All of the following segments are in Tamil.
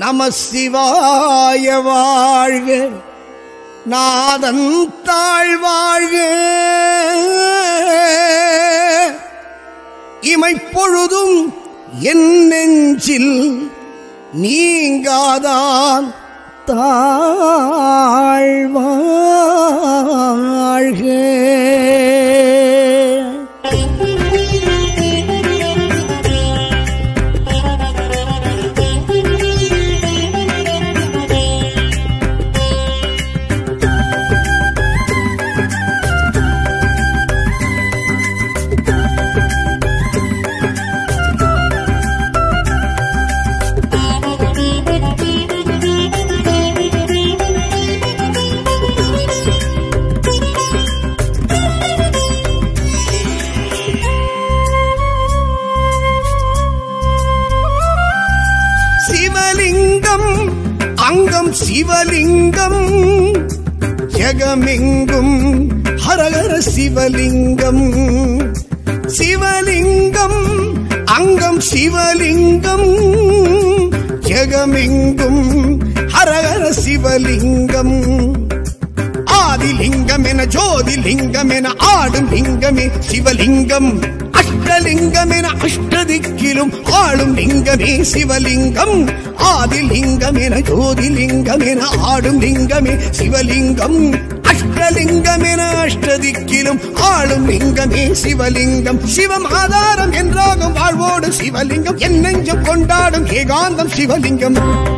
நம சிவாய வாழ்க நாதன் தாழ்வாழ்க இமைப்பொழுதும் என் நெஞ்சில் நீங்காதான் தாழ்வாழ்க சிவலிங்கம் அங்கம் சிவலிங்கம் ஜெகமெங்கும் ஹரஹர சிவலிங்கம் சிவலிங்கம் அங்கம் சிவலிங்கம் ஜெகமெங்கும் ஹரஹர சிவலிங்கம் ஆதிலிங்கம் என ஜோதிலிங்கம் என ஆடும் லிங்கமே சிவலிங்கம் அஷ்டலிங்கம் என அஷ்டதிக்கிலும் ஆளும் லிங்கமே சிவலிங்கம் ஆதிலிங்கம் என ஜோதிலிங்கம் என ஆடும் லிங்கமே சிவலிங்கம் அஷ்டலிங்கம் என அஷ்டதிக்கிலும் ஆளும் லிங்கமே சிவலிங்கம் சிவம் ஆதாரம் என்றாகும் வாழ்வோடு சிவலிங்கம் என் நெஞ்சம் கொண்டாடும் ஏகாந்தம் சிவலிங்கம்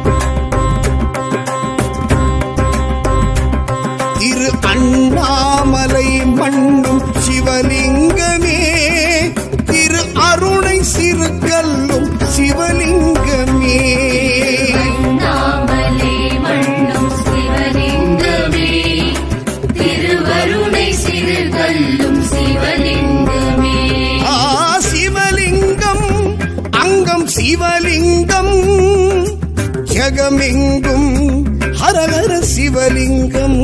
திரு அண்ணாமலை மண்ணும் சிவலிங்கமே திரு அருணை சிறுகல்லும் சிவலிங்கமே அண்ணாமலை மண்ணும் சிவலிங்கமே திருவருணை சிறுகல்லும் சிவலிங்கமே ஆ சிவலிங்கம் அங்கம் சிவலிங்கம் ஜெகமெங்கும் ஹரஹர சிவலிங்கம்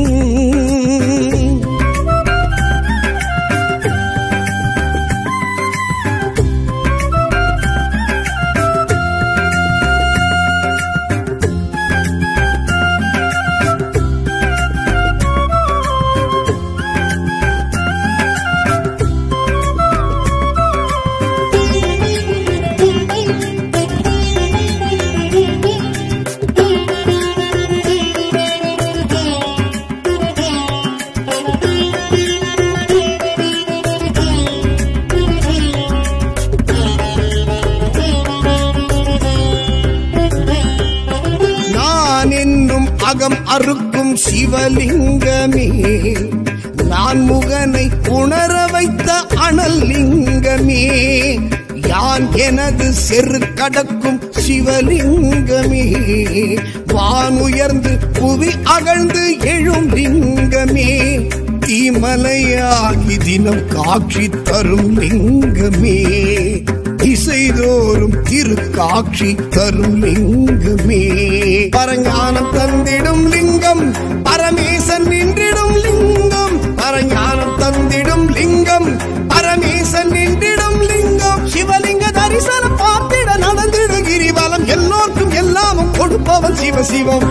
நான் என்னும் அகம் அறுக்கும் சிவலிங்கமே நான் முகனை உணர வைத்த அனல் லிங்கமே யான் எனது செரு கடக்கும் சிவலிங்கமே வான் உயர்ந்து புவி அகழ்ந்து எழும் லிங்கமே தீமலையாகி தினம் காட்சி தரும் லிங்கமே திசைதோறும் திரு காட்சி தரும் லிங்கமே பரஞானம் தந்திடும் லிங்கம் பரமேசன் நின்றிடும் லிங்கம் பரஞானம் தந்திடும் லிங்கம் பரமேசன் நின்றிடும் லிங்கம் சிவலிங்க தரிசனம் பார்த்திட நடந்திடு கிரிவலம் எல்லோர்க்கும் எல்லாமும் கொடுப்பவன் சிவசிவம்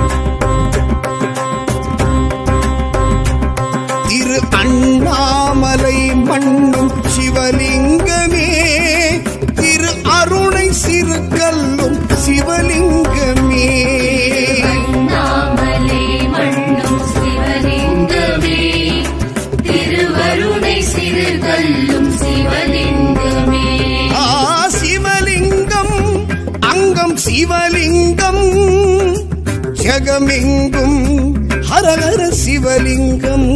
திரு அண்ணாமலை மண்ணும் சிவலிங்கமே திரு அருணை சிறுகல்லும் சிவலிங்கமே அண்ணாமலை மண்ணும் சிவலிங்கமே திருவருணை சிறுகல்லும் சிவலிங்கமே ஆ சிவலிங்கம் அங்கம் சிவலிங்கம் ஜெகமெங்கும் ஹரஹர சிவலிங்கம்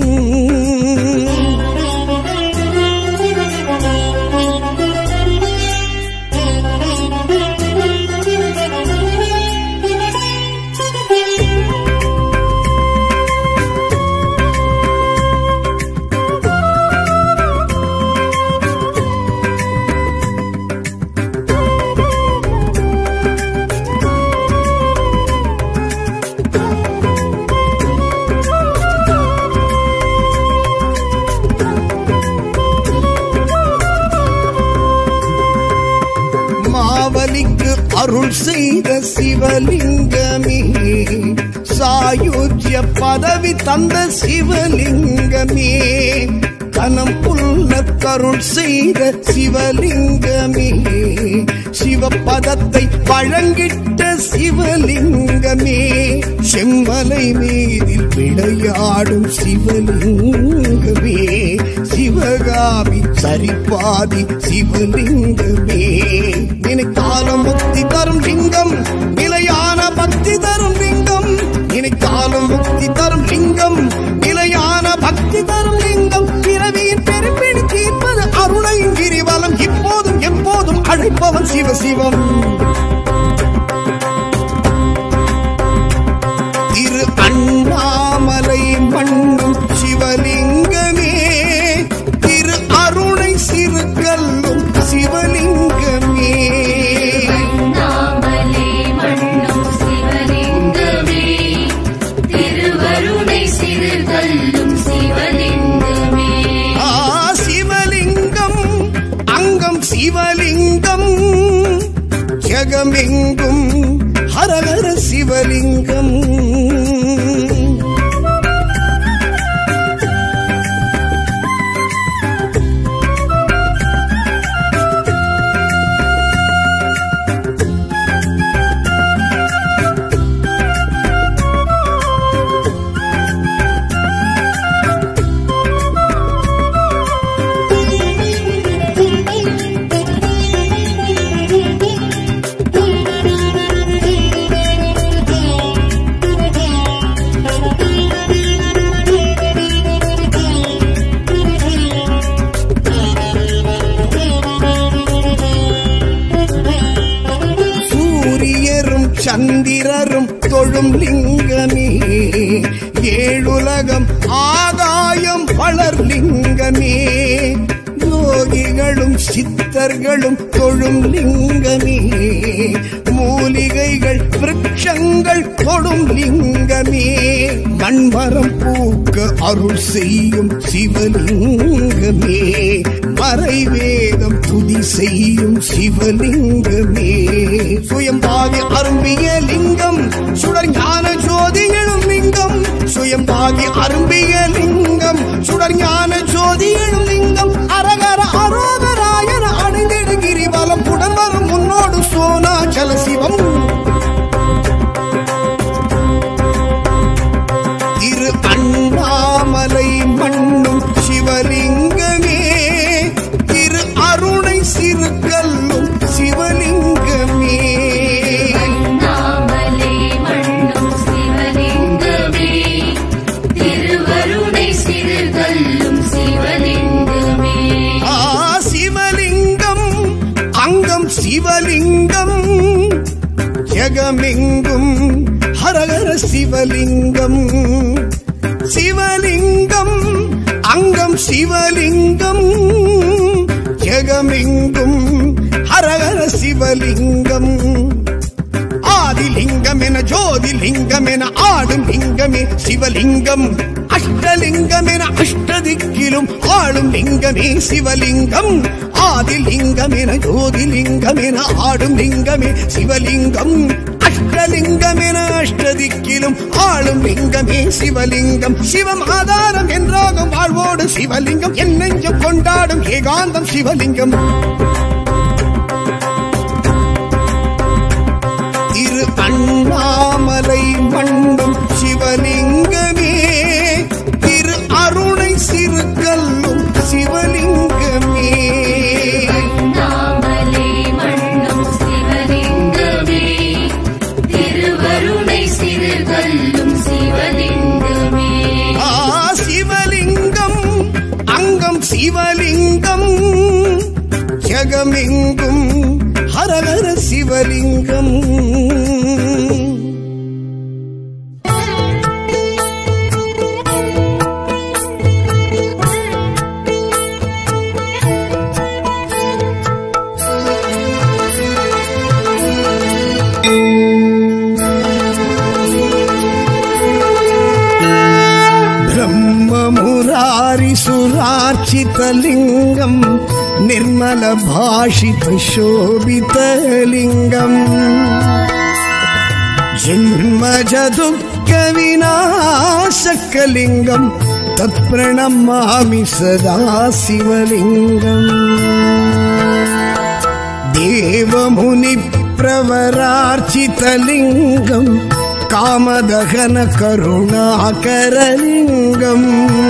அருள் செய்த சிவலிங்கமே சாயுஜ்ய பதவி தந்த சிவலிங்கமே கனம் புல்ல கருள் செய்த சிவலிங்கமே சிவபதத்தை வழங்கிட்ட சிவலிங்கமே செம்மலை மீதில் விளையாடும் சிவலிங்கமே சிவகாமி சரிபாதி சிவலிங்கமே நினைக்கால முக்தி தரும் லிங்கம் நிலையான பக்தி தரும் லிங்கம் நினைக்கால முக்தி தரும் லிங்கம் நிலையான பக்தி தரும் லிங்கம் பிறவியின் பெரும்பிடி தீர்ப்பது அருணையும் கிரிவலம் இப்போதும் எப்போதும் அழைப்பவன் சிவசிவம் திரு அண்ணாமலை மண்ணும் சிவலிங்கமே திரு அருணை சிறுகல்லும் சிவலிங்கமே நாமலே மண்ணும் சிவலிங்கமே திருவருணை சிறுகல்லும் சிவலிங்கமே ஆ சிவலிங்கம் அங்கம் சிவலிங்கம் ஜெகமெங்கும் ஹரஹர சிவலிங்கம் சூரியரும் சந்திரரும் தொழும் லிங்கமே ஏழுலகம் ஆகாயம் வளர் லிங்கமே யோகிகளும் சித்தர்களும் தொழும் லிங்கமே மூலிகைகள் விருட்சங்கள் தொடும் லிங்கமே மண்மரம் பூக்க அருள் செய்யும் சிவலிங்கமே மறைவேதம் துதி செய்யும் சிவலிங்கமே சுயம்பாகி அரும்பிய லிங்கம் சுடர் ஞான ஜோதி எழும் லிங்கம் சுயம்பாகி அரும்பிய லிங்கம் சுடர் ஞான ஜோதி எழும் லிங்கம் அரகர அரோகராயன அணிந்திடு கிரிவலம் உடன் வரும் முன்னோடு சோனாச்சல சிவம் திரு அண்ணாமலை மண்ணும் சிவலிங்கமே திரு அருணை சிறுகல்லும் சிவலிங்கமே நாமலே மண்ணும் சிவலிங்கமே திருவருணை சிறுகல்லும் சிவலிங்கமே ஆ சிவலிங்கம் அங்கம் சிவலிங்கம் ஜெகமெங்கும் ஹரஹர சிவலிங்கம் சிவலிங்கம் அங்கம் சிவலிங்கம் ஜெகமெங்கும் ஹரஹர சிவலிங்கம் ஆதிலிங்கம் என ஜோதிலிங்கம் என ஆடும் லிங்கமே சிவலிங்கம் அஷ்டலிங்கம் என அஷ்டதிக்கிலும் ஆளும் லிங்கமே சிவலிங்கம் ஆதிலிங்கம் என ஜோதிலிங்கம் என ஆடும் லிங்கமே சிவலிங்கம் அஷ்டலிங்கம் என அஷ்டதிக்கிலும் ஆளும் லிங்கமே சிவலிங்கம் சிவம் ஆதாரம் என்றாகும் வாழ்வோடு சிவலிங்கம் என் நெஞ்சம் கொண்டாடும் ஏகாந்தம் சிவலிங்கம் திரு அண்ணாமலை மண்ணும் சிவலிங்கமே திரு அருணை சிறுகல்லும் சிவலிங்கமே நாமலே மண்ணும் சிவலிங்கமே திருவருணை சிறுகல்லும் சிவலிங்கமே ஆ சிவலிங்கம் அங்கம் சிவலிங்கம் ஜெகமெங்கும் ஹரஹர சிவலிங்கம் ब्रह्ममुरारिसुरार्चितलिङ्गम् निर्म निर्मलभाषितशोभितलिङ्गम् जन्मज दुःखविनाशकलिङ्गम् तत्प्रणमामि सदा शिवलिङ्गम् देवमुनिप्रवरार्चितलिङ्गम् कामदहन करुणाकरलिङ्गम्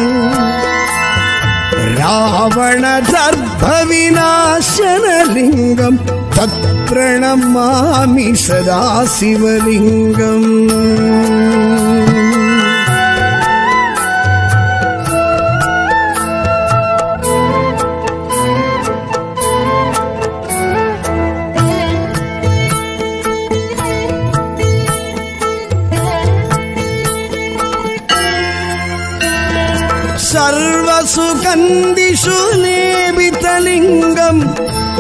रावणदर्भविनाशनलिङ्गम् तत्प्रणमामि सदा शिवलिङ्गम् सर्वसुगन्धिषु लेपितलिङ्गम्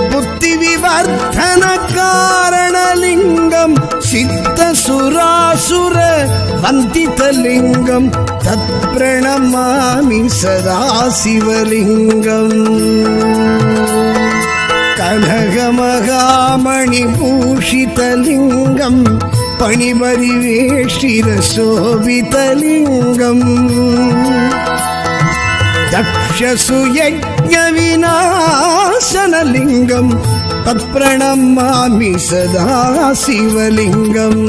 बुद्धिविवर्धनकारणलिङ्गम् सिद्धसुरासुर वन्दितलिङ्गम् तत्प्रणमामि सदा शिवलिङ्गम् कनकमहामणिभूषितलिङ्गम् पणिपरिवेष्टिरशोभितलिङ्गम् दक्षसु यज्ञविनाशनलिङ्गम् तत्प्रणमामि सदा शिवलिङ्गम्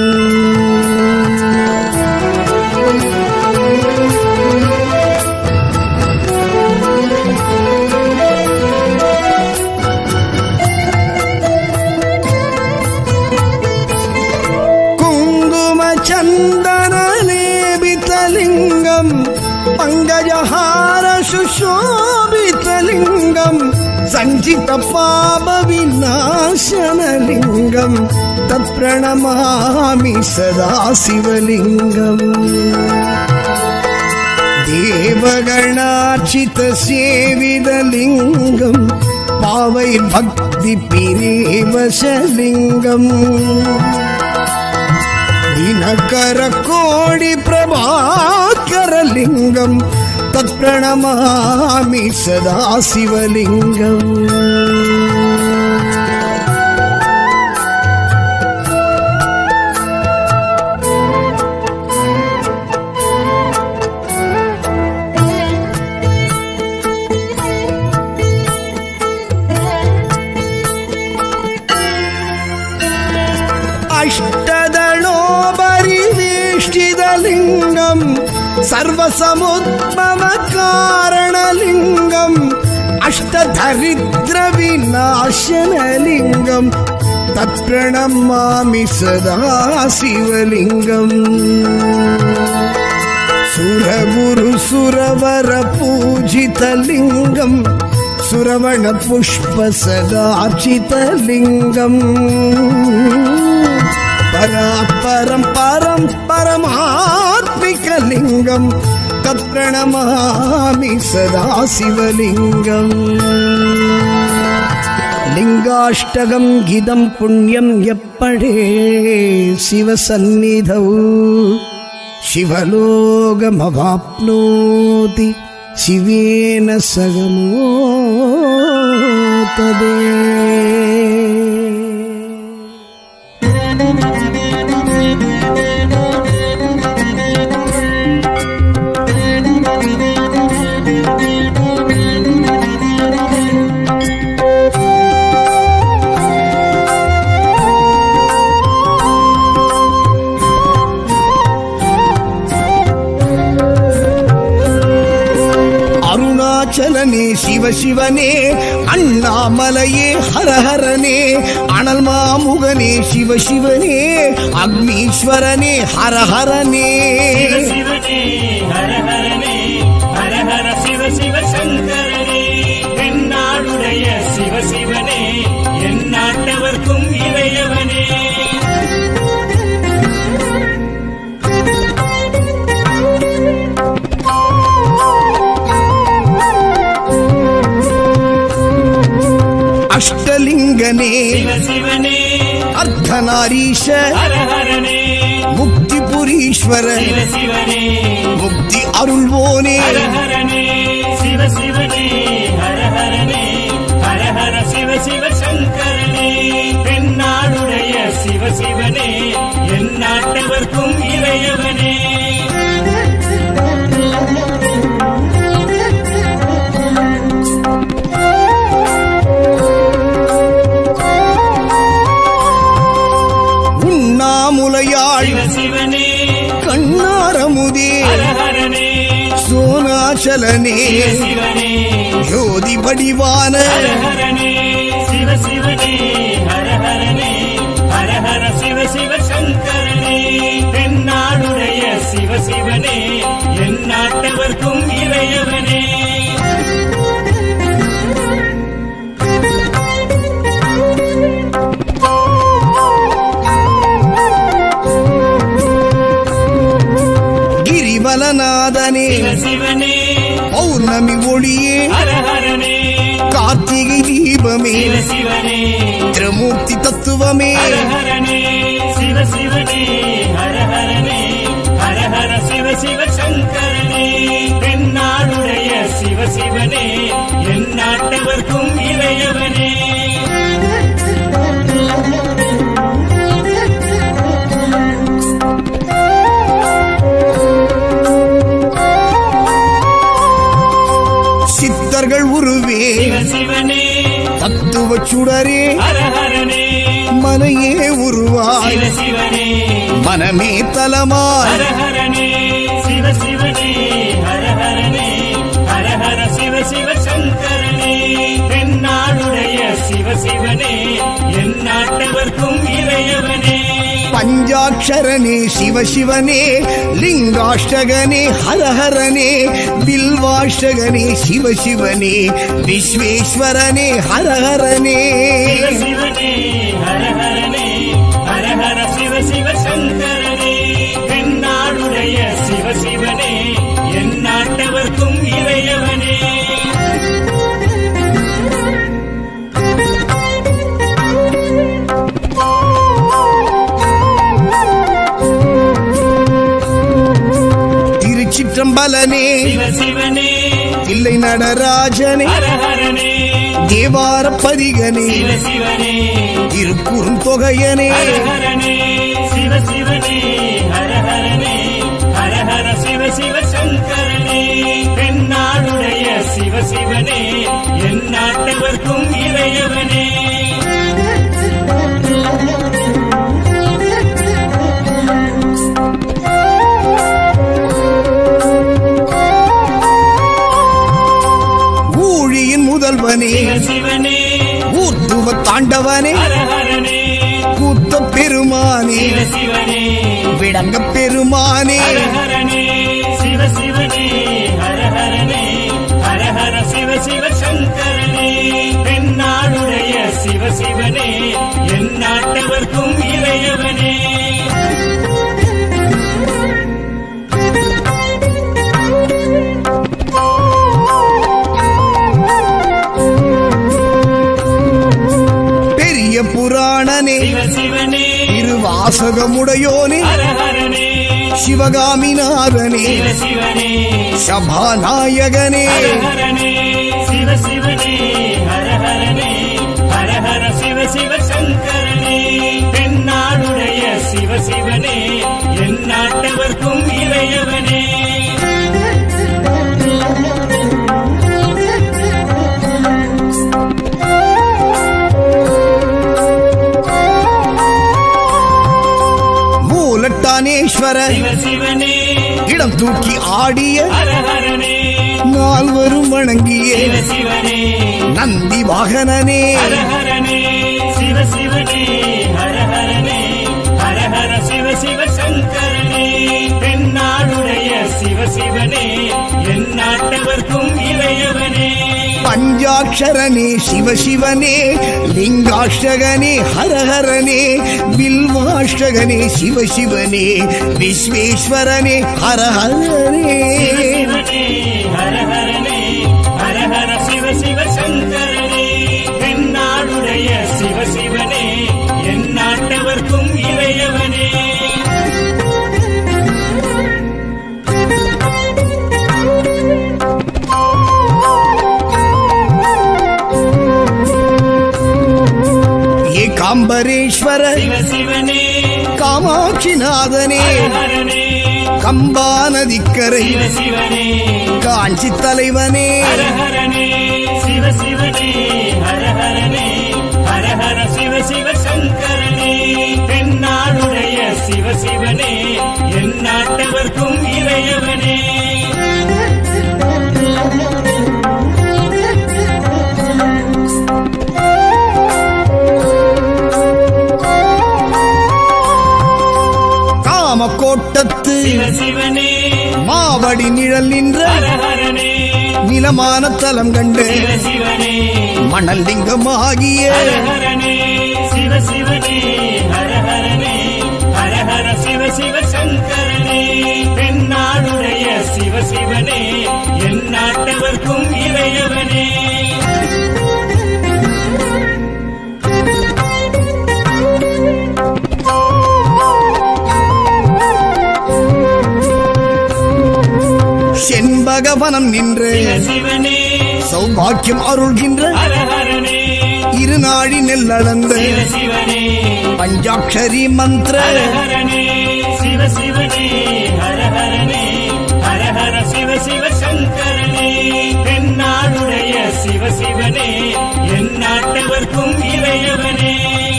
कुङ्कुमचन्दनलेपितलिङ्गम् पङ्कजहार सुशोभितलिङ्गम् सञ्चितपापविनाशनलिङ्गम् तत्प्रणमामि सदा शिवलिङ्गम् देवगणार्चितसेवितलिङ्गम् पावैर्भक्तिपिरेवशलिङ्गम् दिनकरकोडिप्रभाकरलिङ्गम् तत्प्रणमामि सदा शिवलिङ्गम् अष्टदणोपरिवेष्टितलिङ्गम् सर्वसमुद्भवकारणलिङ्गम् अष्टदरिद्रविनाशनलिङ्गम् तत्प्रणमामि सदा शिवलिङ्गम् सुरगुरुसुरवर पूजितलिङ्गम् सुरवणपुष्प सदार्चितलिङ्गम् परापरं परं परमात्मिकलिङ्गम् तत्प्रणमामि सदा शिवलिङ्गम् लिङ्गाष्टकं गिदं पुण्यं यप्पडे शिवसन्निधौ शिवलोकमवाप्नोति शिवेन सगमोतदे அருணாச்சலனே சிவசிவனே அண்ணாமலையே ஹரஹரனே அனல் மாமுகனே சிவசிவனே அக்னீஸ்வரனே ஹரஹரனே சிவனே ஹர ஹரனே ஹர ஹர சிவ சிவ சங்கரனே தென்னாடுடைய சிவ சிவனே என் நாட்டவர்க்கும் இளையவனே அஷ்டலிங்கனே சிவ சிவனே அர்த்தநாரீஷ ஹர ஹரனே முக்திபுரீஸ்வர சிவ சிவனே முக்தி அருள்வோனே ஹர ஹரனே சிவ சிவனே ஹர ஹரனே ஹர ஹர சிவ சங்கரனே தென்னாடுடைய சிவ சிவனே என் நாட்டவர்க்கும் இறையவனே உண்ணாமுலையாள் சிவ சிவனே கண்ணாரமுதே ஹரஹரனே சோனாச்சலனே சிவ சிவனே ஜோதி வடிவான ஹரஹரனே சிவ சிவனே ஹரஹரனே ஹரஹர சிவ சிவ சங்கரனே தென்னாடுடைய சிவ சிவனே என் நாட்டவர்க்கும் இறையவனே கிரிவலநாதனே சிவ சிவனே பௌர்ணமி ஒளியே ஹரஹரனே கார்த்திகை தீபமே சிவ சிவனே திருமூர்த்தி தத்துவமே ஹரஹரனே சிவ சிவனே ஹரஹரனே ஹரஹர சிவ சிவ சங்கரனே தென்னாடுடைய சிவ சிவனே என் நாட்டவர்க்கும் இறையவனே சித்தர்கள் உருவே சிவ சிவனே தத்துவ சுடரே ஹரஹரனே மனையே உருவாய் சிவ சிவனே மனமே தலமாய் ஹரஹரனே சிவ சிவனே ஹரஹரனே ஹரஹர சிவ சிவ சங்கரனே தென்னாடுடைய சிவ சிவனே என் நாட்டவர்க்கும் இறையவனே பஞ்சாட்சரனே சிவசிவனே லிங்காஷ்டகனே ஹரஹரனே பில்வாஷ்டகனே சிவசிவனே விஸ்வேஸ்வரனே ஹரஹரனே சிவ சிவனே ஹரஹரனே ஹரஹர சிவ சிவ சங்கரனே தென்னாடுடைய சிவ சிவனே என் நாட்டவர்க்கும் இறையவனே திருச்சிற்றம்பலனே சிவ சிவனே இல்லை நடராஜனே ஹரஹரனே தேவார பதிகனே சிவ சிவனே திருக்குறும் தொகையனே ஹரஹரனே சிவ சிவனே ஹரஹரனே ஹரஹர சிவ சிவ சங்கரனே தென்னாடுடைய சிவ சிவனே என் நாட்டவர்க்கும் இறையவனே ஊழியின் முதல்வனே சிவ சிவனே ஊர்த்துவ தாண்டவனே ஹரஹரனே கூத்த பெருமானே சிவ சிவனே விடங்க பெருமானே ஹரஹரனே சிவ சிவனே ஹரஹரனே ஹரஹர சிவ சிவ சங்கரனே தென்னாடுடைய சிவ சிவனே என் நாட்டவர்க்கும் இறையவனே பெரிய புராணனே சிவ சிவனே திருவாசகமுடையோனே ஹரஹரனே சிவகாமிநாதனே சிவ சிவனே சபாநாயகனே ஹரஹரனே சிவ சிவனே ஹரஹரனே ஹரஹர சிவ சிவ சங்கரனே தென்னாடுடைய சிவ சிவனே என் நாட்டவர்க்கும் இறையவனே மூலட்டானேஸ்வர சிவ சிவனே இடம் தூக்கி ஆடிய ஹரஹரனே நால்வரும் வணங்கிய சிவ சிவனே நந்தி வாகனனே ஹரஹரனே சிவ சிவனே ஹரஹரனே ஹரஹர சிவ சிவ சங்கரனே தென்னாடுடைய சிவ சிவனே என் நாட்டவர்க்கும் இறையவனே பஞ்சாட்சரனே சிவசிவனே லிங்காஷ்டகனே ஹரஹரனே பில்வாஷ்டகனே சிவசிவனே விஸ்வேஸ்வரனே ஹரஹரனே சிவசிவனே ஹரஹரனே ஹரஹர சிவ சிவ சங்கரனே தென்னாடுடைய சிவ சிவனே என் நாட்டவர்க்கும் இறையவனே ஏகாம்பரேஸ்வர சிவ சிவனே காமாட்சிநாதனே ஹரஹரனே கம்பா நதிக்கரை சிவ சிவனே காஞ்சி தலைவனே ஹரஹரனே சிவ சிவனே ஹரஹரனே ஹரஹர சிவ சிவ சங்கரனே தென்னாடுடைய சிவ சிவனே என் நாட்டவர்க்கும் இறையவனே காமக்கோட்டத்து சிவ சிவனே மாவடி நிழல் நின்ற ஹரஹரனே நிலமான தலம் கண்டு சிவ சிவனே மணல் லிங்கமாகிய ஹரஹரனே சிவ சிவனே ஹரஹரனே ஹரஹர சிவ சிவ சங்கரனே தென்னாடுடைய சிவ சிவனே என் நாட்டவர்க்கும் இறையவனே செண்பகவனம் நின்று சிவ சிவனே சௌபாக்கியம் அருள்கின்ற ஹரஹரனே இருநாழி நெல்லளந்த சிவ சிவனே பஞ்சாட்சரி மந்திர ஹரஹரனே சிவ சிவனே ஹரஹரனே ஹரஹர சிவ சிவ சங்கரனே தென்னாடுடைய சிவ சிவனே என் நாட்டவர்க்கும் இறையவனே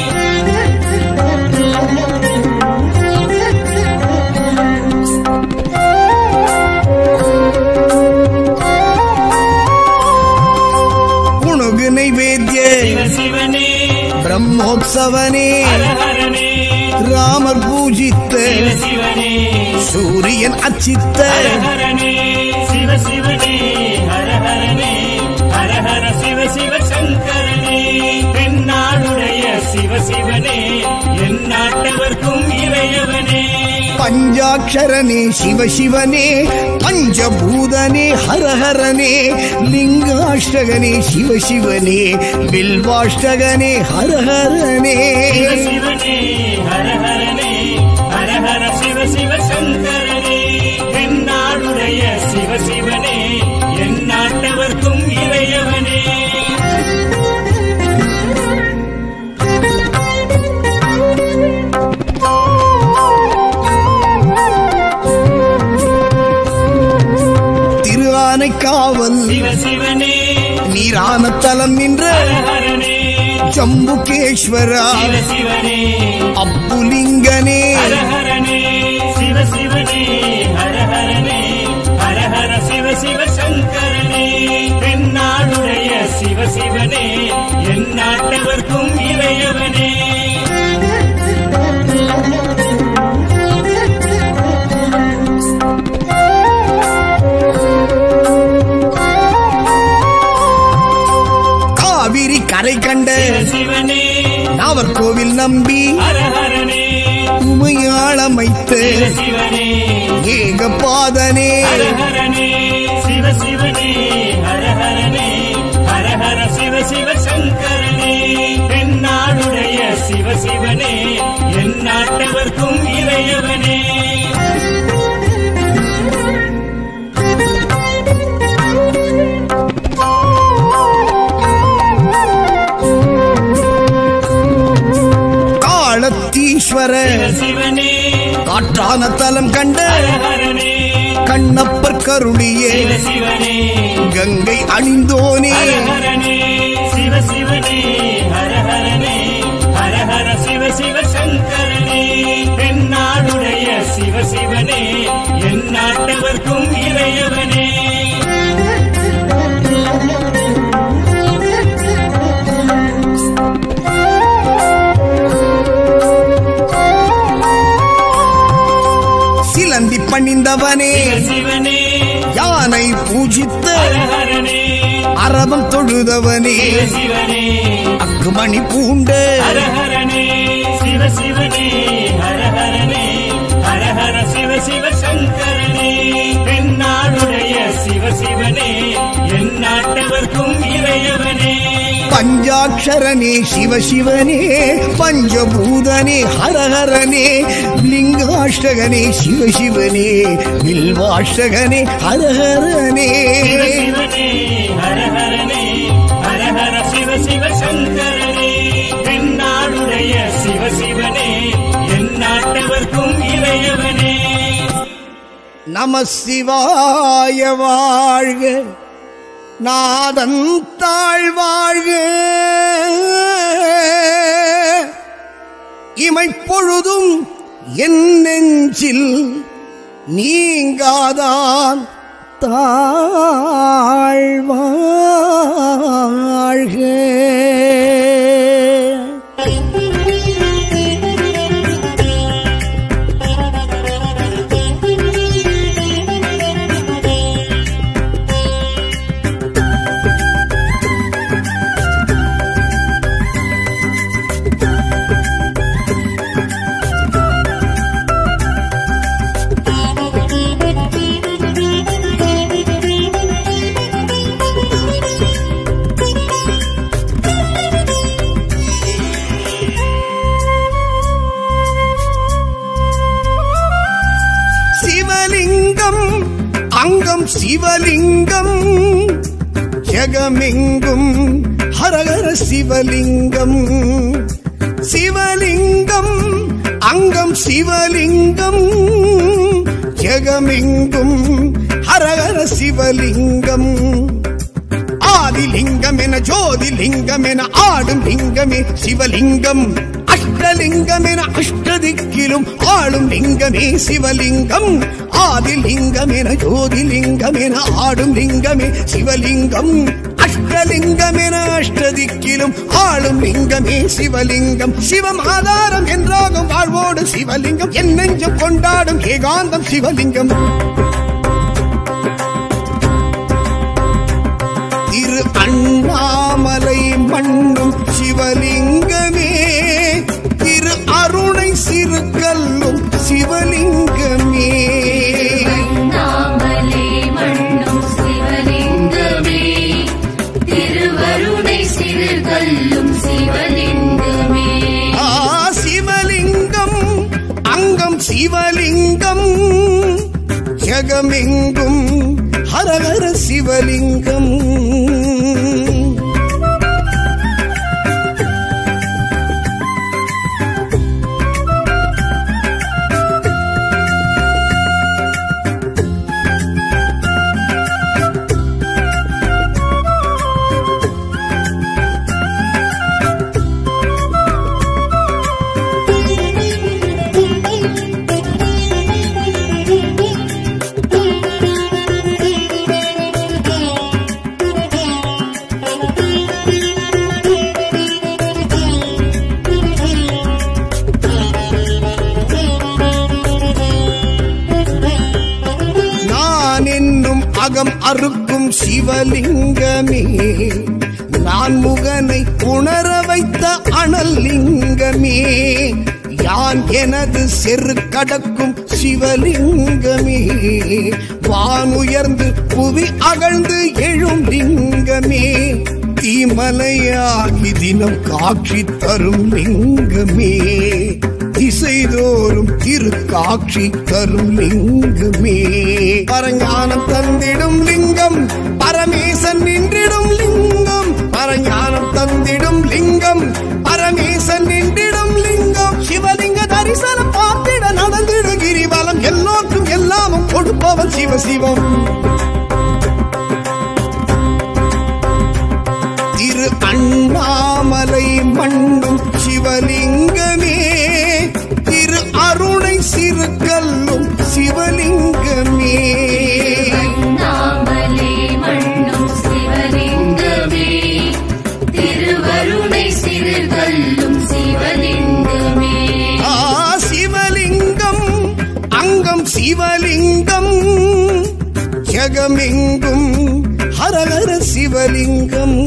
புணுகு நைவேத்திய சிவ சிவனே பிரம்மோத்சவனே ஹரஹரனே ராமர் பூஜித்த சிவ சிவனே சூரியன் அச்சித்த ஹரஹரனே சிவ சிவனே ஹரஹரனே ஹரஹர சிவ சிவ சங்கரனே தென்னாடுடைய சிவ சிவனே என் நாட்டவர்க்கும் இறையவனே பஞ்சாட்சரனே சிவசிவனே பஞ்சபூதனே ஹரஹரனே லிங்காஷ்டகனே சிவசிவனே வில்வாஷ்டகனே ஹரஹரனே சிவ சிவனே ஹரஹரனே ஹரஹர சிவ சிவ சங்கரனே தென்னாடுடைய சிவ சிவனே என் நாட்டவர்க்கும் இறையவனே திரு ஆனைக்காவல் சிவ சிவனே நீரான தலம் நின்ற ஹரஹரனே ஜம்புகேஸ்வரா சிவ சிவனே அப்புலிங்கனே ஹரஹரனே சிவ சிவனே ஹரஹரனே ஹரஹர சிவ சிவ சங்கரனே தென்னாடுடைய சிவ சிவனே என் நாட்டவர்க்கும் இறையவனே காவிரி கரை கண்ட சிவ சிவனே நாவர்கோவில் நம்பி ஹரஹரனே உமையாளமைத்த சிவ சிவனே ஏகபாதனே ஹரஹரனே சிவ சிவனே ஹரஹரனே ஹரஹர சிவ சிவ சங்கரனே தென்னாடுடைய சிவ சிவனே என் நாட்டவர்க்கும் இறையவனே காலத்தீஸ்வர சிவ சிவனே காற்றான தலம் கண்ட ஹரஹரனே கண்ணப்பர் கருளியே சிவ சிவனே கங்கை அணிந்தோனே ஹரஹரனே சிவ சிவனே ஹரஹரனே ஹரஹர சிவ சிவ சங்கரனே தென்னாடுடைய சிவ சிவனே என் நாட்டவர்க்கும் இறையவனே சிலந்தி பணிந்தவனே சிவ சிவனே யானை பூஜித்த ஹரஹரனே அரவம் தொழுதவனே சிவ சிவனே அக்குமணி பூண்ட ஹரஹரனே சிவ சிவனே ஹரஹரனே ஹரஹர சிவ சிவ சங்கரனே தென்னாடுடைய சிவ சிவனே என் நாட்டவர்க்கும் இறையவனே பஞ்சாட்சரனே சிவசிவனே பஞ்சபூதனே ஹரஹரனே லிங்காஷ்டகனே சிவசிவனே வில்வாஷ்டகனே ஹரஹரனே சிவ சிவனே ஹரஹரனே ஹரஹர சிவ சிவ சங்கரனே தென்னாடுடைய நம சிவாய வாழ்க நாதன் தாழ்வாழ்க இமைப்பொழுதும் என் நெஞ்சில் நீங்காதான் தாழ்வாழ்க சிவலிங்கம் அங்கம் சிவலிங்கம் ஜெகமெங்கும் ஹரஹர சிவலிங்கம் சிவலிங்கம் அங்கம் சிவலிங்கம் ஜெகமெங்கும் ஹரஹர சிவலிங்கம் ஆதிலிங்கம் என ஜோதிலிங்கம் என ஆடும் லிங்கமே சிவலிங்கம் அஷ்டலிங்கம் என அஷ்டதிக்கிலும் ஆளும் லிங்கமே சிவலிங்கம் ஆதிலிங்கம் என ஜோதிலிங்கம் என ஆடும் லிங்கமே சிவலிங்கம் அஷ்டலிங்கம் என அஷ்டதிக்கிலும் ஆளும் லிங்கமே சிவலிங்கம் சிவம் ஆதாரம் என்றாகும் வாழ்வோடு சிவலிங்கம் என் நெஞ்சம் கொண்டாடும் ஏகாந்தம் சிவலிங்கம் திரு அண்ணாமலை மண்ணும் சிவலிங்கமே திரு அருணை சிறு கல்லும் சிவலிங்கமே நாமலே மண்ணும் சிவலிங்கமே திருவருணை சிறுகல்லும் சிவலிங்கமே ஆ சிவலிங்கம் அங்கம் சிவலிங்கம் ஜெகமெங்கும் ஹரஹர சிவலிங்கம் நான் என்னும் அகம் அறுக்கும் சிவலிங்கமே நான் முகனை உணர வைத்த அனல் லிங்கமே யான் எனது செரு கடக்கும் சிவலிங்கமே வான் உயர்ந்து புவி அகழ்ந்து எழும் லிங்கமே தீமலையாகி தினம் காட்சி தரும் லிங்கமே திசைதோறும் திரு காட்சி தரும் லிங்கமே பரஞானம் தந்திடும் லிங்கம் பரமேசன் நின்றிடும் லிங்கம் பரஞானம் தந்திடும் லிங்கம் பரமேசன் நின்றிடும் லிங்கம் சிவலிங்க தரிசனம் பார்த்திட நடந்திடு கிரிவலம் எல்லோருக்கும் எல்லாமும் கொடுப்பவன் சிவ சிவம் திரு அண்ணாமலை மண்ணும் சிவலிங்கமே திரு அருணை சிறு கல்லும் சிவலிங்கமே நாமலே மண்ணும் சிவலிங்கமே திருவருணை சிறுகல்லும் சிவலிங்கமே ஆ சிவலிங்கம் அங்கம் சிவலிங்கம் ஜெகமெங்கும் ஹரஹர சிவலிங்கம்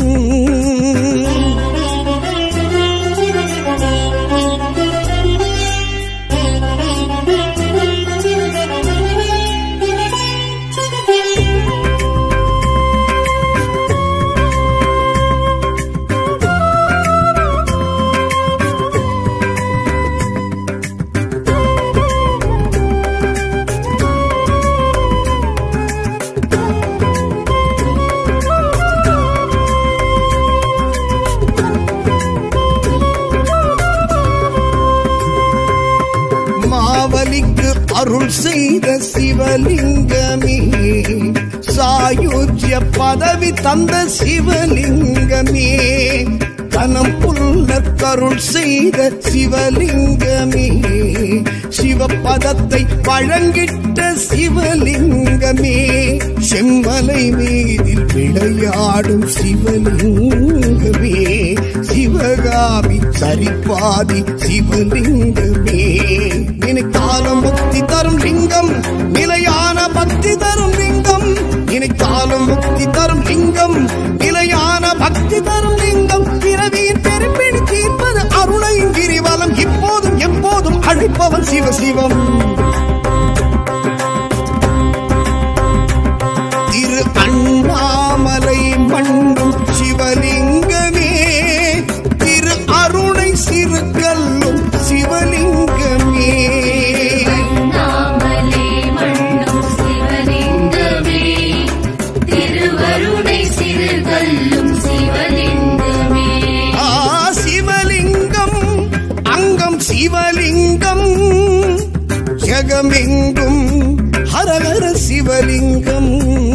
அருள் செய்த சிவலிங்கமே சாயுஜ்ய பதவி தந்த சிவலிங்கமே கனம் புல்ல கருள் செய்த சிவலிங்கமே சிவபதத்தை வழங்கிட்ட சிவலிங்கமே செம்மலை மீதில் விளையாடும் சிவலிங்கமே சிவகாமி சரிபாதி சிவலிங்கமே நினைத்தாலும் முக்தி தரும் லிங்கம் நிலையான பக்தி தரும் லிங்கம் நினைத்தாலும் முக்தி தரும் லிங்கம் நிலையான பக்தி தரும் லிங்கம் பிறவியின் பெரும்பிடி தீர்ப்பது அருணையின் கிரிவலம் இப்போதும் எப்போதும் அழைப்பவன் சிவசிவம் திரு அண்ணாமலை மண்ணும் சிவலிங்கமே திரு அருணை சிறுகல்லும் சிவலிங்கமே நாமலே மண்ணும் சிவலிங்கமே திருவருணை சிறுகல்லும் சிவலிங்கமே ஆ சிவலிங்கம் அங்கம் சிவலிங்கம் ஜெகமெங்கும் ஹரஹர சிவலிங்கம்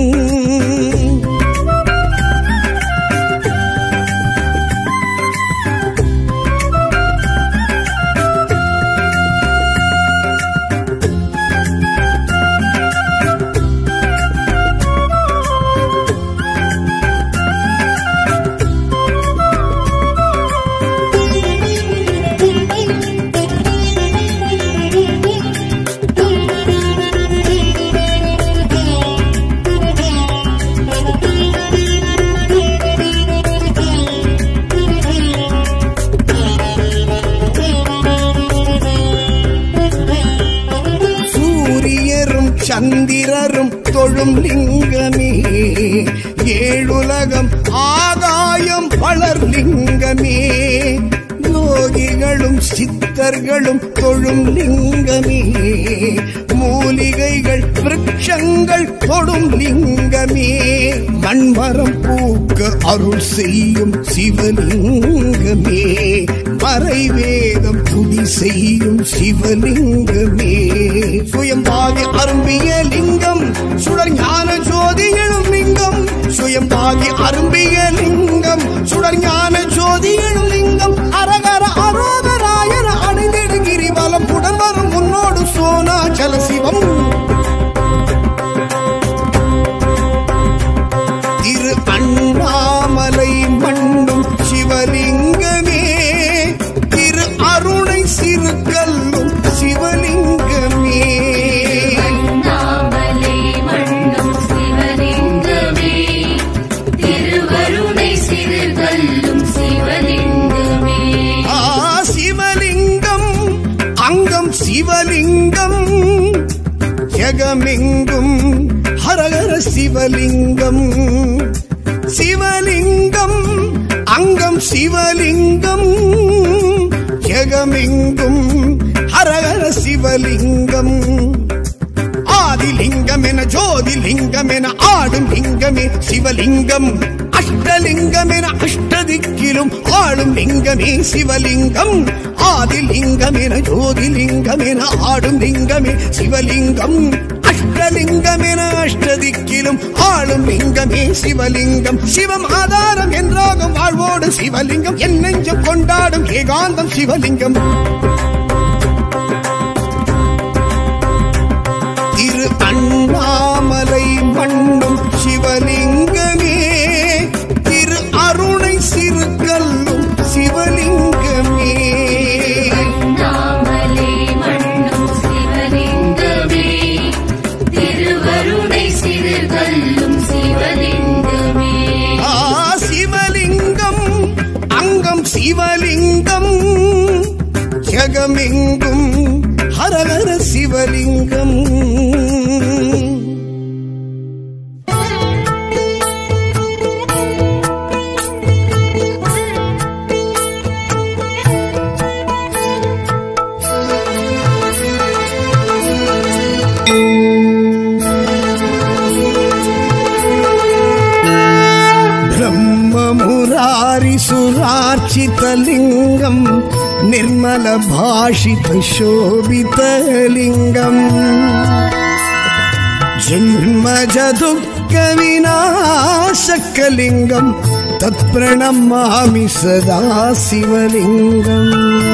சூரியரும் சந்திரரும் தொழும் லிங்கமே ஏழுலகம் ஆகாயம் வளர் லிங்கமே யோகிகளும் சித்தர்களும் தொழும் லிங்கமே மூலிகைகள் விருட்சங்கள் தொடும் லிங்கமே மண்மரம் பூக்க அருள் செய்யும் சிவலிங்கமே மறைவேதம் துதி செய்யும் சிவலிங்கமே சுயம்பாகி அரும்பிய லிங்கம் சுடர் ஞான ஜோதி எழும் லிங்கம் சுயம்பாகி அரும்பிய லிங்கம் சுடர் ஞான ஜோதி எழும் லிங்கம் அரகர அரோகராயன அணிந்திடு கிரிவலம் உடன் வரும் முன்னோடு சோனாச்சல சிவம் திரு அண்ணாமலை மண்ணும் சிவலிங்கமே திரு அருணை சிறுகல்லும் சிவலிங்கமே நாமலே மண்ணும் சிவலிங்கமே திருவருணை சிறுகல்லும் சிவலிங்கமே ஆ சிவலிங்கம் அங்கம் சிவலிங்கம் ஜெகமெங்கும் ஹரஹர சிவலிங்கம் சிவலிங்கம் அங்கம் சிவலிங்கம் ஜெகமெங்கும் ஹரஹர சிவலிங்கம் ஆதிலிங்கம் என ஜோதிலிங்கம் என ஆடும் லிங்கமே சிவலிங்கம் அஷ்டலிங்கம் என அஷ்டதிக்கிலும் ஆளும் லிங்கமே சிவலிங்கம் ஆதிலிங்கம் என ஜோதிலிங்கம் என ஆடும் லிங்கமே சிவலிங்கம் அஷ்டலிங்கம் என அஷ்டதிக்கிலும் ஆளும் லிங்கமே சிவலிங்கம் சிவம் ஆதாரம் என்றாகும் வாழ்வோடு சிவலிங்கம் என் நெஞ்சம் கொண்டாடும் ஏகாந்தம் சிவலிங்கம் திரு அண்ணாமலை மண்ணும் சிவலிங்கமே திரு அருணை சிறுகல்லும் சிவலிங்கமே நாமலே மண்ணும் சிவலிங்கமே திருவருணை சிறுகல்லும் சிவலிங்கமே ஆ சிவலிங்கம் அங்கம் சிவலிங்கம் ஜெகமெங்கும் ஹரஹர சிவலிங்கம் பிரம்ம முராரி சுரார்ச்சிதலிங்க ಲಿಂಗಂ ನಿರ್ಮಲ ಭಾಷಿತ ಶೋಭಿತ ಲಿಂಗಂ ಜನ್ಮಜ ದುಃಖ ವಿನಾಶಕಲಿಂಗಂ ತತ್ಪ್ರಣಮಾಮಿ ಸದಾ ಶಿವಲಿಂಗಂ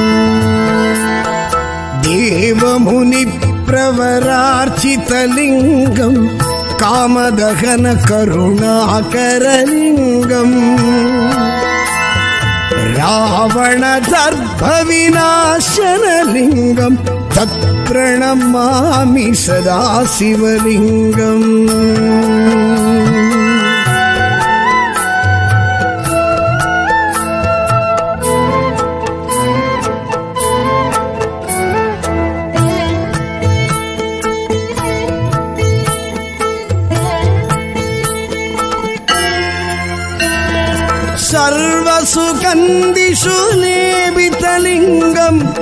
ದೇವಮುನಿ ಪ್ರವರಾರ್ಚಿತಲಿಂಗಂ ಕಾಮದಹನ ಕರುಣಾಕರಲಿಂಗಂ रावणदर्भविनाशनलिङ्गम् तत्प्रणमामि सदा शिवलिङ्गम् सर्वसुगन्धिषु लेपितलिङ्गम्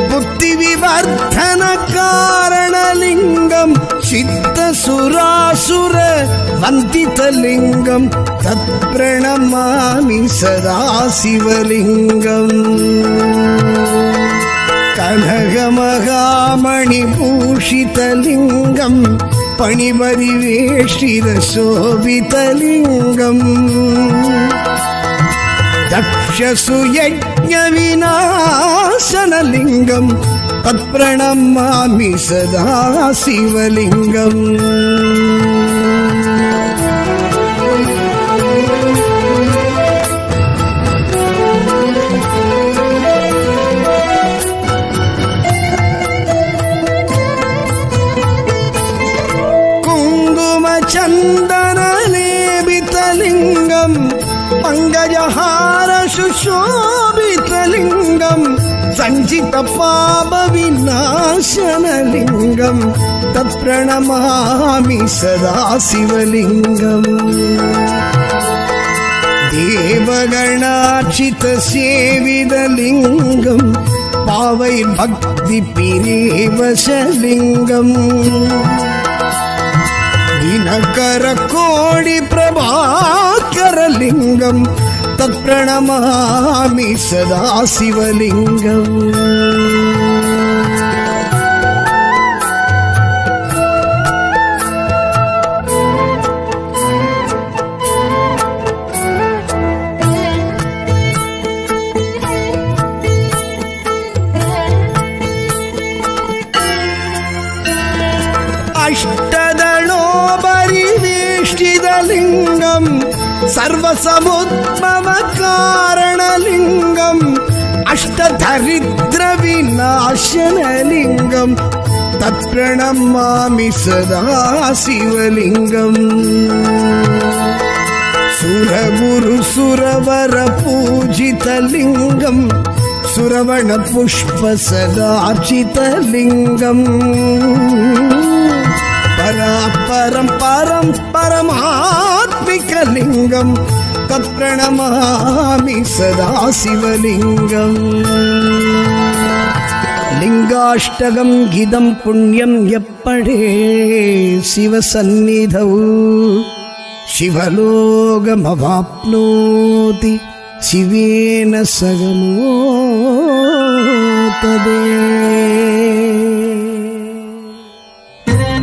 बुद्धिविवर्धनकारणलिङ्गम् चित्तसुरासुर वन्दितलिङ्गम् तत्प्रणमामि सदा शिवलिङ्गम् कनकमहामणिभूषितलिङ्गम् पणिपरिवेष्टितशोभितलिङ्गम् दक्षसुयज्ञविनाशनलिङ्गम् तत्प्रणमामि सदा शिवलिङ्गम् कुङ्कुमचन्दनलेपितलिङ्गम् पङ्कजहार सुशोभितलिङ्गम् सञ्चितपापविनाशनलिङ्गम् तत्प्रणमामि सदा शिवलिङ्गम् देवगणार्चितसेवितलिङ्गम् पावैर्भक्तिपिरेवशलिङ्गम् दिनकर कोडि प्रभाकरलिङ्गम् तत्प्रणमामि सदा शिवलिङ्गम् अष्टदणोपरिवेष्टितलिङ्गम् सर्वसमुद्भवकारणलिङ्गम् अष्टदरिद्रविनाशनलिङ्गम् तत्प्रणमामि सदा शिवलिङ्गम् सुरगुरु सुरवर पूजितलिङ्गम् सुरवण पुष्प सदार्चितलिङ्गम् परापरं परं परमात्मिकलिङ्गम् तत्प्रणमामि सदा शिवलिङ्गम् लिङ्गाष्टकम् गिदं पुण्यं यप्पडे शिवसन्निधौ शिवलोकमवाप्नोति शिवेन सगमोतदे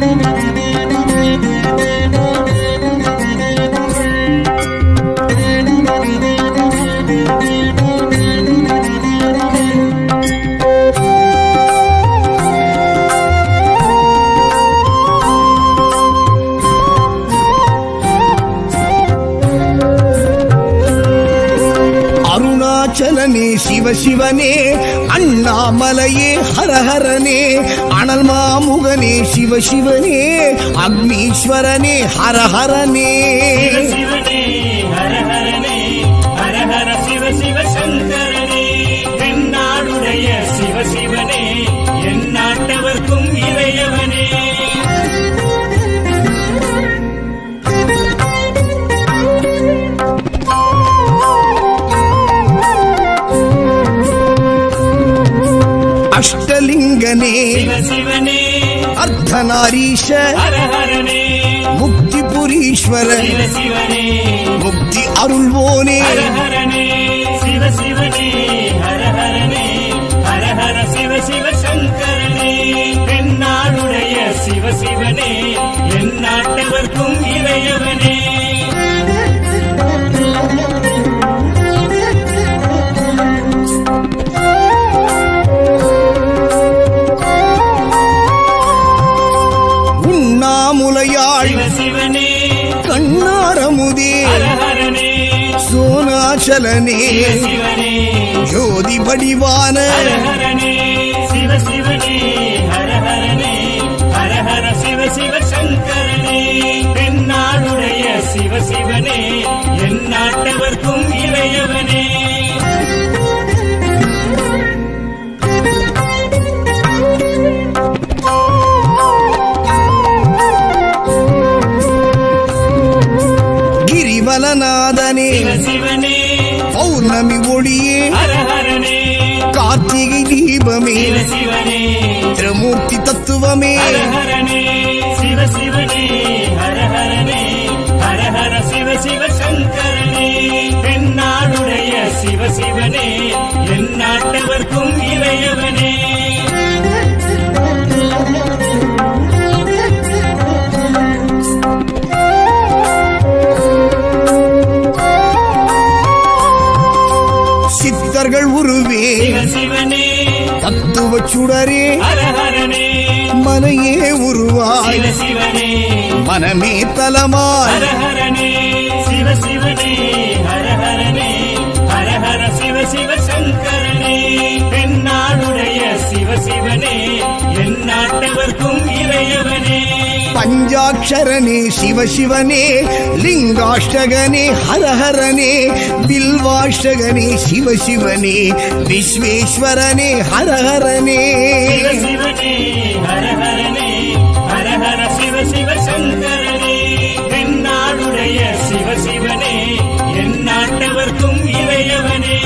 அருணாச்சலனே சிவசிவனே அண்ணாமலையே ஹரஹரனே அனல் மாமுகனே சிவசிவனே அக்னீஸ்வரனே ஹரஹரனே சிவனே ஹர ஹரனே ஹர ஹர சிவ சிவ சங்கரனே தென்னாடுடைய சிவ சிவனே என் நாட்டவர்க்கும் இளையவனே அஷ்டலிங்கனே சிவ சிவனே அர்த்தநாரீஷ ஹர ஹரனே முக்திபுரீஸ்வர சிவ சிவனே முக்தி அருள்வோனே ஹர ஹரனே சிவ சிவனே ஹர சிவ சங்கரனே தென்னாடுடைய சிவ சிவனே என் நாட்டவர்க்கும் இறையவனே உண்ணாமுலையாள் சிவ சிவனே கண்ணாரமுதே ஹரஹரனே சோனாச்சலனே சிவ சிவனே ஜோதி வடிவான ஹரஹரனே சிவ சிவனே ஹரஹரனே ஹரஹர சிவ சிவ சங்கரனே தென்னாடுடைய சிவ சிவனே என் நாட்டவர்க்கும் இறையவனே கிரிவலநாதனே சிவ சிவனே பௌர்ணமி ஒளியே ஹரஹரனே கார்த்திகை தீபமே சிவ சிவனே திருமூர்த்தி தத்துவமே ஹரஹரனே சிவ சிவனே ஹரஹரனே ஹரஹர சிவ சிவ சங்கரனே தென்னாடுடைய சிவ சிவனே என் நாட்டவர்க்கும் இறையவனே சித்தர்கள் உருவே சிவ சிவனே தத்துவ சுடரே ஹரஹரனே மனையே உருவாய் சிவ சிவனே மனமே தலமாய் ஹரஹரனே சிவ சிவனே ஹரஹரனே ஹரஹர சிவ சிவ சங்கரனே தென்னாடுடைய சிவ சிவனே என் நாட்டவர்க்கும் இறையவனே பஞ்சாட்சரனே சிவசிவனே லிங்காஷ்டகனே ஹரஹரனே பில்வாஷ்டகனே சிவசிவனே விஸ்வேஸ்வரனே ஹரஹரனே சிவ சிவனே ஹரஹரனே ஹரஹர சிவ சிவ சங்கரனே தென்னாடுடைய சிவ சிவனே என் நாட்டவர்க்கும் இறையவனே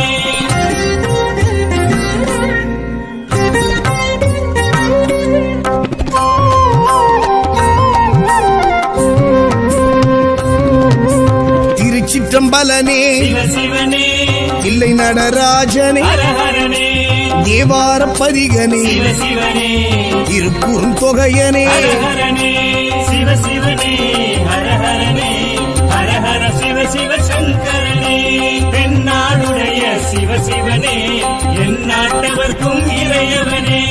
திருச்சிற்றம்பலனே சிவ சிவனே இல்லை நடராஜனே ஹரஹரனே தேவார பதிகனே சிவ சிவனே திருக்குறும் தொகையனே ஹரஹரனே சிவ சிவனே ஹரஹரனே ஹரஹர சிவ சிவ சங்கரனே தென்னாடுடைய சிவ சிவனே என் நாட்டவர்க்கும் இறையவனே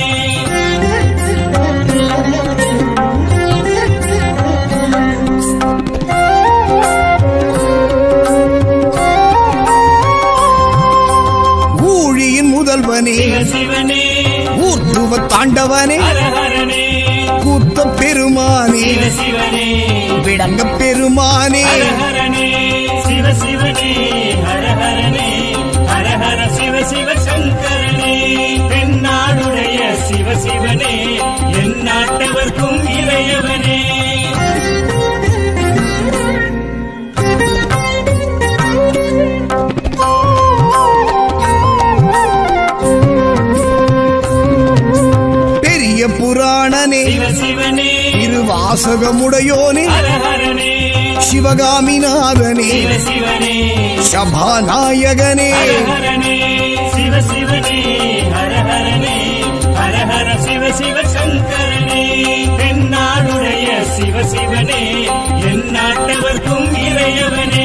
ஊழியின் முதல்வனே சிவ சிவனே ஊர்த்துவ தாண்டவனே ஹரஹரனே கூத்த பெருமானே சிவ சிவனே விடங்க பெருமானே ஹரஹரனே சிவ சிவனே ஹரஹரனே ஹரஹர சிவ சிவ சங்கரனே தென்னாடுடைய சிவ சிவனே என் நாட்டவர்க்கும் இறையவனே பெரிய புராணனே சிவ சிவனே திருவாசகமுடையோனே ஹரஹரனே சிவகாமிநாதனே சிவ சிவனே சபாநாயகனே ஹரஹரனே சிவ சிவனே ஹரஹரனே ஹரஹர சிவ சிவ சங்கரனே தென்னாடுடைய சிவ சிவனே என் நாட்டவர்க்கும் இறையவனே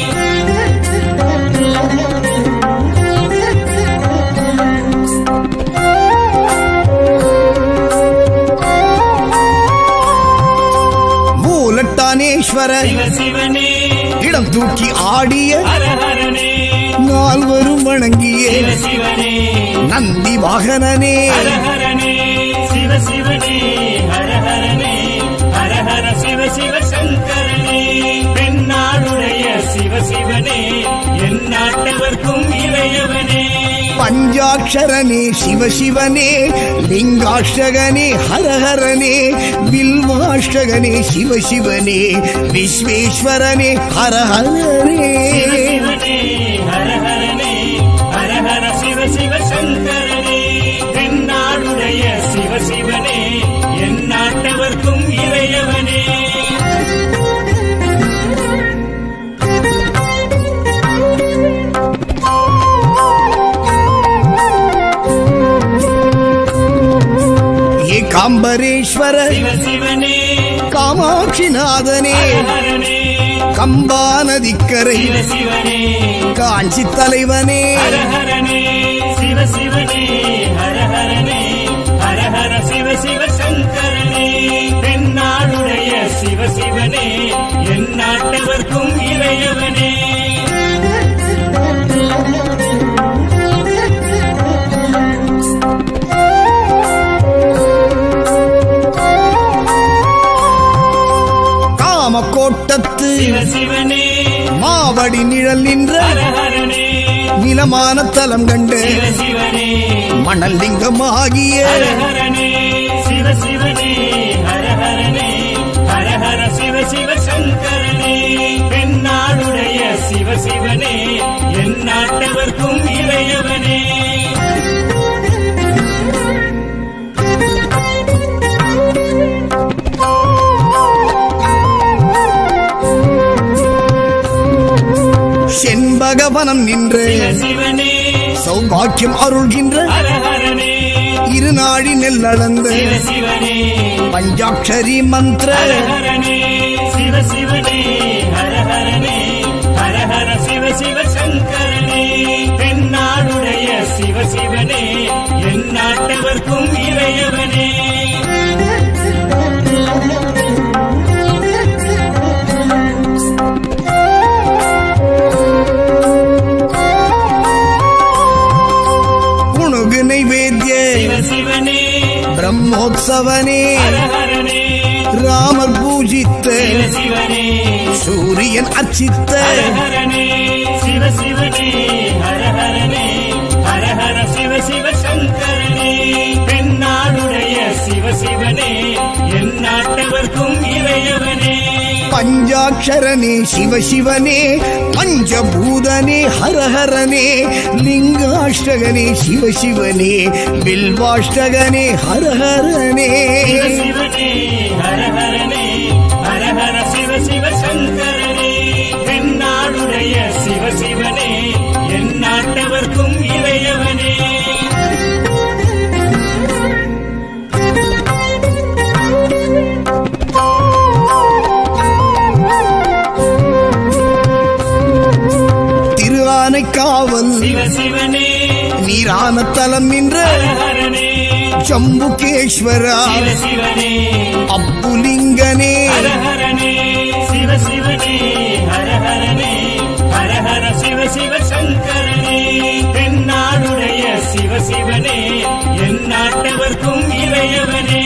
மூலட்டானேஸ்வர சிவ சிவனே இடம் தூக்கி ஆடிய ஹரஹரனே நால்வரும் வணங்கிய சிவ சிவனே நந்தி வாகனனே ஹரஹரனே சிவ சிவனே ஹரஹரனே ஹரஹர சிவ சிவ சங்கரனே தென்னாடுடைய சிவ சிவனே என் நாட்டவர்க்கும் இறையவனே பஞ்சாட்சரனே சிவசிவனே லிங்காஷ்டகனே ஹரஹரனே வில்வாஷ்டகனே சிவசிவனே விஸ்வேஸ்வரனே ஹரஹரனே சிவ சிவனே ஹரஹரனே ஹரஹர சிவ சிவ சங்கரனே தென்னாடுடைய சிவ சிவனே என் நாட்டவர்க்கும் இறையவனே ஏகாம்பரேஸ்வர சிவ சிவனே காமாட்சிநாதனே ஹரஹரனே கம்பா நதிக்கரை சிவ சிவனே காஞ்சி தலைவனே ஹரஹரனே சிவ சிவனே ஹரஹரனே ஹரஹர சிவ சிவ சங்கரனே தென்னாடுடைய சிவ சிவனே என் நாட்டவர்க்கும் இறையவனே காமக்கோட்டத்து சிவ சிவனே மாவடி நிழல் நின்ற ஹரஹரனே நிலமான தலம் கண்டு சிவ சிவனே மணல் லிங்கமாகிய ஹரஹரனே சிவ சிவனே ஹரஹரனே ஹரஹர சிவ சிவ சங்கரனே பெண்ணாளுடைய சிவ சிவனே என் நாட்டவர்க்கும் இறையவனே செண்பகவனம் நின்று சிவ சிவனே சௌபாக்கியம் அருள்கின்ற ஹரஹரனே இருநாழி நெல்லளந்து சிவ சிவனே பஞ்சாட்சரி மந்திர ஹரஹரனே சிவ சிவனே ஹரஹரனே ஹரஹர சிவ சிவ சங்கரனே தென்னாடுடைய சிவ சிவனே என் நாட்டவர்க்கும் இறையவனே புணுகு நைவேத்திய சிவ சிவனே பிரம்மோத்சவனே ஹரஹரனே ராமர் பூஜித்த சிவ சிவனே சூரியன் அர்ச்சித்த ஹரஹரனே சிவ சிவனே ஹரஹரனே ஹரஹர சிவ சிவ சங்கரனே பெண்ணாளுடைய சிவ சிவனே என் நாட்டவர்க்கும் இறையவனே பஞ்சாட்சரனே சிவசிவனே பஞ்சபூதனே ஹரஹரனே லிங்காஷ்டகனே சிவசிவனே பில்வாஷ்டகனே ஹரஹரனே சிவ சிவனே ஹரஹரனே ஹரஹர சிவ சிவ சங்கரனே பெண்ணாளுடைய சிவ சிவனே என் நாட்டவர்க்கும் இறையவனே திரு ஆனைக்காவல் சிவ சிவனே நீரான தலம் நின்ற ஹரஹரனே ஜம்புகேஸ்வரா சிவ சிவனே அப்புலிங்கனே ஹரஹரனே சிவ சிவனே ஹரஹரனே ஹரஹர சிவ சிவ சங்கரனே தென்னாடுடைய சிவ சிவனே என் நாட்டவர்க்கும் இறையவனே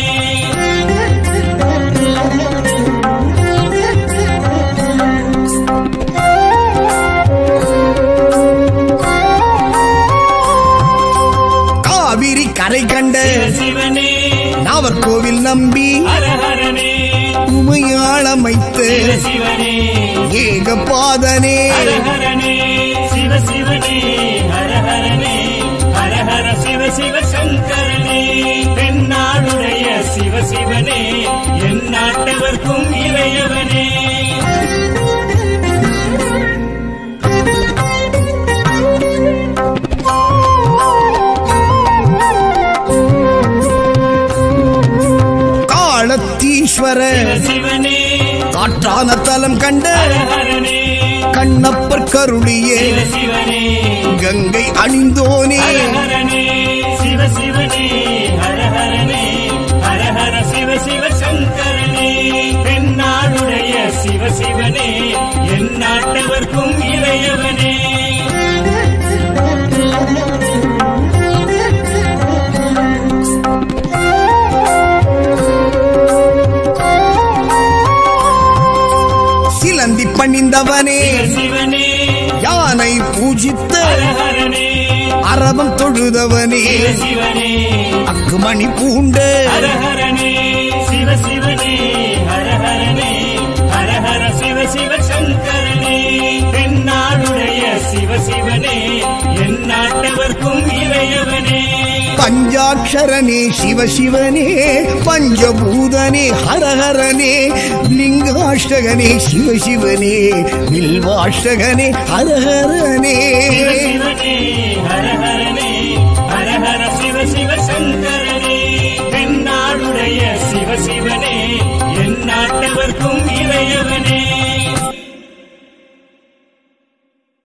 காவிரி கரை கண்ட சிவ சிவனே நாவர்கோவில் நம்பி ஹரஹரனே உமையாளமைத்து சிவ சிவனே ஏகபாதனே ஹரஹரனே சிவ சிவனே ஹரஹரனே ஹரஹர சிவ சிவ சங்கரனே பெண்ணாளுடைய சிவ சிவனே என் நாட்டவர்க்கும் இறையவனே காலத்தீஸ்வர சிவ சிவனே காற்றான தலம் கண்ட ஹரஹரனே கண்ணப்பர் கருளியே சிவ சிவனே கங்கை அணிந்தோனே ஹரஹரனே சிவ சிவனே ஹரஹரனே ஹரஹர சிவ சிவ சங்கரனே பெண்ணாளுடைய சிவ சிவனே என் நாட்டவர்க்கும் இறையவனே சிலந்தி பணிந்தவனே சிவ சிவனே யானை பூஜித்த ஹரஹரனே அரவம் தொழுதவனே சிவ சிவனே அக்குமணி பூண்ட ஹரஹரனே சிவ சிவனே ஹரஹரனே ஹரஹர சிவ சிவ சங்கரனே தென்னாடுடைய சிவ சிவனே என் நாட்டவர்க்கும் இறையவனே பஞ்சாட்சரனே சிவசிவனே பஞ்சபூதனே ஹரஹரனே லிங்காஷ்டகனே சிவசிவனே வில்வாஷ்டகனே ஹரஹரனே சிவ சிவனே ஹரஹரனே ஹரஹர சிவ சிவ சங்கரனே தென்னாடுடைய சிவனே என் நாட்டவர்க்கும்